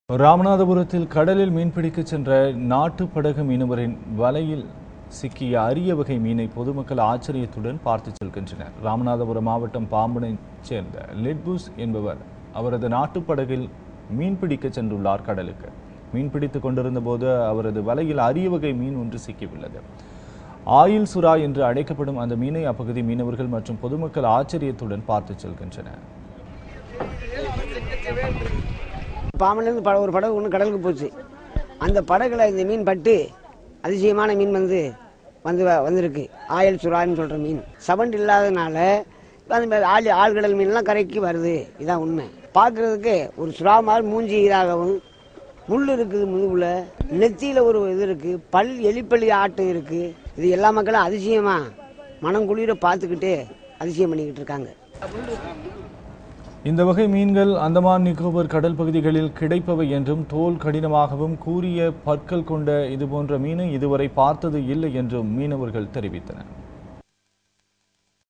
ராமநாதபுரத்தில் கடலில் மீன்பிடிக்கச் சென்ற நாட்டு படகு மீனவரின் வலையில் சிக்கிய அரிய வகை மீனை பொதுமக்கள் ஆச்சரியத்துடன் பார்த்து செல்கின்றனர் ராமநாதபுரம் மாவட்டம் பாம்பனைச் சேர்ந்த லிட்பூஸ் என்பவர் அவரது நாட்டு படகில் மீன்பிடிக்க சென்றுள்ளார் கடலுக்கு மீன்பிடித்துக் கொண்டிருந்த போது அவரது வலையில் அரிய வகை மீன் ஒன்று சிக்கியுள்ளது ஆயில் சுறா என்று அழைக்கப்படும் அந்த மீனை அப்பகுதி மீனவர்கள் மற்றும் பொதுமக்கள் ஆச்சரியத்துடன் பார்த்து செல்கின்றனர் பாம்பன்லேருந்து பட ஒரு படகு ஒன்று கடலுக்கு போச்சு அந்த படகுல இந்த மீன் பட்டு அதிசயமான மீன் வந்து வந்து வ- வந்திருக்கு ஆயல் சுறான்னு சொல்கிற மீன் சவண்ட் இல்லாதனால அந்த மாதிரி ஆள் ஆழ்கடல் மீன்லாம் கரைக்கு வருது இதான் உண்மை பார்க்குறதுக்கு ஒரு சுறா மாதிரி மூஞ்சி இதாகவும் முள் இருக்குது முதுகுல நெத்தியில் ஒரு இது இருக்குது பல் எலிப்பள்ளி ஆட்டம் இருக்குது இது எல்லா மக்களும் அதிசயமாக மனம் குளிர பார்த்துக்கிட்டு அதிசயம் பண்ணிக்கிட்டு இருக்காங்க இந்த வகை மீன்கள் அந்தமான் நிக்கோபர் கடல் பகுதிகளில் கிடைப்பவை என்றும் தோல் கடினமாகவும் கூரிய பற்கள் கொண்ட இதுபோன்ற மீனை இதுவரை பார்த்தது இல்லை என்றும் மீனவர்கள் தெரிவித்தனர்